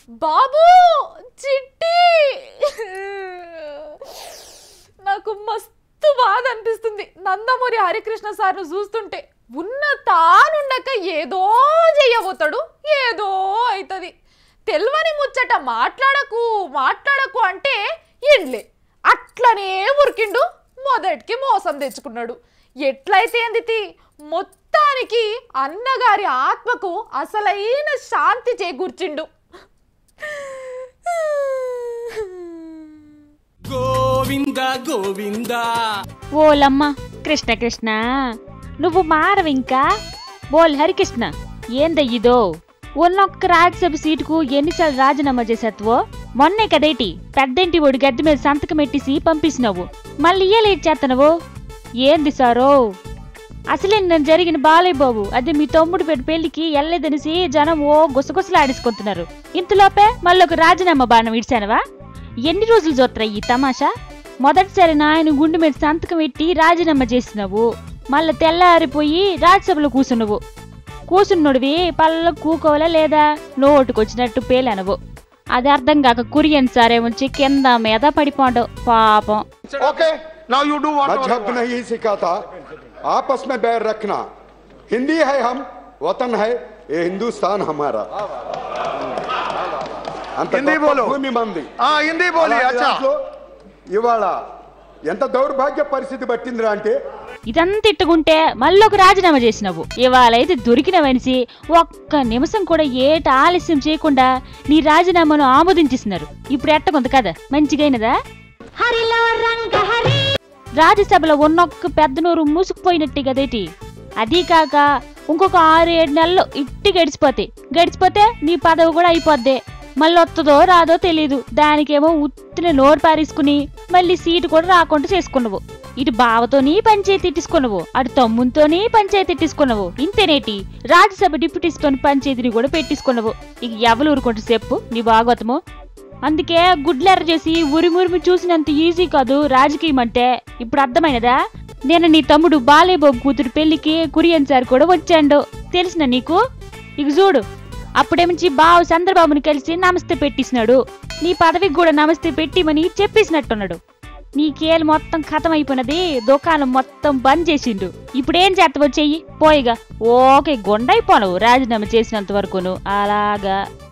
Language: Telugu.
బాబు చిట్టి నాకు మస్తు బాధ అనిపిస్తుంది నందమూరి హరికృష్ణ సార్ను చూస్తుంటే ఉన్న తానుండక ఏదో చెయ్యబోతాడు ఏదో అవుతుంది తెల్వని ముచ్చట మాట్లాడకు మాట్లాడకు అంటే ఏంలే అట్లనే ఉరికిండు మొదటికి మోసం తెచ్చుకున్నాడు ఎట్లయితే అందితి మొత్తానికి అన్నగారి ఆత్మకు అసలైన శాంతి చేకూర్చిండు గోవింద గోవింద ఓలమ్మ కృష్ణ కృష్ణ నువ్వు మారవింకా బోల్ హరికృష్ణ ఏందయ్యిదో ఉన్నొక్క రాజ్యసభ సీటుకు ఎన్నిసార్లు రాజీనామా చేసేత్వో మొన్నే కదేటి పెద్దంటి ఒడి గద్దె మీద సంతకం పెట్టేసి పంపించినావు మళ్ళీ ఇయ్యలేట్ చేస్తున్నావు ఏంది సారో అసలే నేను జరిగిన బాలయ్య బాబు అదే మీ తమ్ముడు పెట్టి పెళ్లికి వెళ్ళలేదనేసి జనం ఓ గుసగుసలాడేసుకుంటున్నారు ఇంతలోపే మళ్ళీ ఒక రాజీనామా బాణం ఇడిచానవా ఎన్ని రోజులు చూత్తరా ఈ తమాషా మొదటిసారి నాయన గుండె మీద సంతకం పెట్టి రాజీనామా చేసినావు మళ్ళా తెల్లారిపోయి రాజ్యసభలో కూసున్నావు కూసున్నోడివి పళ్ళ కూకోవాలా లేదా నోటుకొచ్చినట్టు పేలనవు అది అర్థం కాక కురియన్ సారేమొచ్చి కింద మీద పడిపోండు పాపం Okay, now you do what मजहब नहीं सिखाता आपस में बैर रखना हिंदी है हम वतन है ये हिंदुस्तान हमारा అంత హిందీ గొప్ప బోలో. భూమి మంది ఆ హిందీ బోలి అలాంటి అచ్చా దాంట్లో ఇవాళ ఎంత దౌర్భాగ్య పరిస్థితి పట్టిందిరా అంటే ఇదంతా ఇట్టుకుంటే మళ్ళీ ఒక రాజీనామా చేసినావు ఇవాళైతే దొరికిన మనిషి ఒక్క నిమిషం కూడా ఏట ఆలస్యం చేయకుండా నీ రాజీనామాను ఆమోదించేసినారు ఇప్పుడు ఎట్టకుంది కదా మంచిగైనదా రాజ్యసభలో ఉన్నొక్క పెద్ద నోరు మూసుకుపోయినట్టే కదేటి అదీ కాక ఇంకొక ఆరు ఏడు నెలలు ఇట్టి గడిచిపోతాయి గడిచిపోతే నీ పదవి కూడా అయిపోద్ది మళ్ళీ వస్తుందో రాదో తెలీదు దానికేమో ఉత్తిన నోరు పారేసుకుని మళ్ళీ సీటు కూడా రాకుండా చేసుకున్నావు ఇటు బావతోని పంచాయతీ తిట్టించుకున్నావు అటు తమ్మునితోని పంచాయతీ తిట్టించుకున్నావు ఇంతేనేటి రాజ్యసభ డిప్యూటీస్తోని పంచాయతీని కూడా పెట్టించుకున్నావు ఇక ఎవరు ఊరుకుంటూ చెప్పు నీ భాగవతము అందుకే గుడ్లెర్ర చేసి ఉరిమురిమి చూసినంత ఈజీ కాదు రాజకీయం అంటే ఇప్పుడు అర్థమైనదా నేను నీ తమ్ముడు బాలేబాబు కూతురు పెళ్లికి కురియన్ సార్ కూడా వచ్చాడు తెలిసిన నీకు ఇక చూడు అప్పుడేమించి బావు చంద్రబాబుని కలిసి నమస్తే పెట్టిసినాడు నీ పదవికి కూడా నమస్తే పెట్టిమని చెప్పేసినట్టున్నాడు నీ కేలు మొత్తం ఖతం అయిపోయినది దుకాణం మొత్తం బంద్ చేసిండు ఇప్పుడేం చేస్తావో చెయ్యి పోయిగా ఓకే గుండైపోనవు రాజీనామా చేసినంత వరకును అలాగా